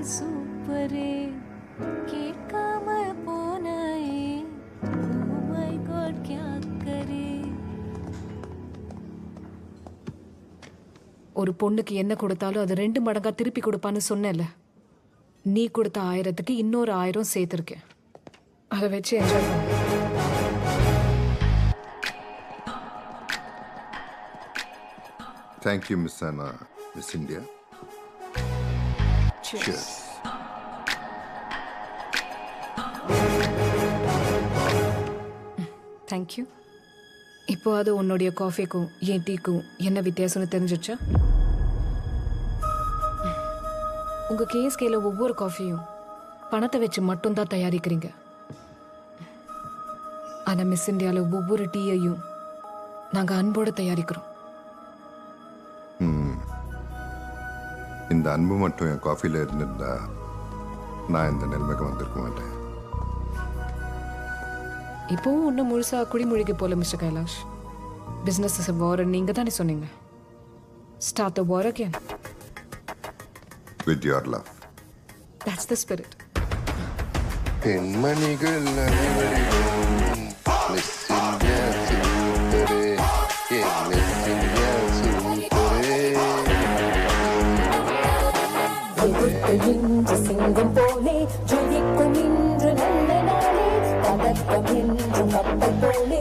சூப்பரே கேட்காம போனாயே Oh my God, क्या करे ஒரு பொண்ணுக்கு என்ன கொடுத்தாலும் அது ரெண்டு மடங்கா திருப்பி கொடுப்பான்னு சொன்னேன்ல நீ கொடுத்த ஆயிரத்துக்கு இன்னொரு ஆயிரம் சேர்த்துருக்கேன் அதை வச்சு என்ஜாய் பண்ணு Thank you, Miss Anna, Miss India. Cheers. Thank you இப்போ அது உன்னுடைய காஃபிக்கும் என் டீக்கும் என்ன வித்தியாசம்னு தெரிஞ்சிச்சா உங்க கேஎஸ்கேல ஒவ்வொரு காஃபியும் பணத்தை வச்சு மட்டும்தான் தயாரிக்கிறீங்க ஆனா மிஸ் இந்தியாவில் ஒவ்வொரு டீயையும் நாங்க அன்போடு தயாரிக்கிறோம் இந்த அன்பு மட்டும் என் காஃபில இருந்திருந்தா நான் இந்த நிலைமைக்கு வந்திருக்க மாட்டேன் இப்போவும் இன்னும் முழுசா குடிமொழிக்கு போல mister Kailash business is war நீங்க தானே சொன்னீங்க start the war again with your love that's the spirit பெண்மணிகள் அனைவரிலும் மிஸ் இந்தியா சூப்பரே ஏன் மிஸ் இந்தியா சூப்பரே எதிர்த்து நின்று சிங்கம் போலே ஜொலிக்கும் இன்று நல்ல நாளே பதக்கம் என்று கப்பல் போலே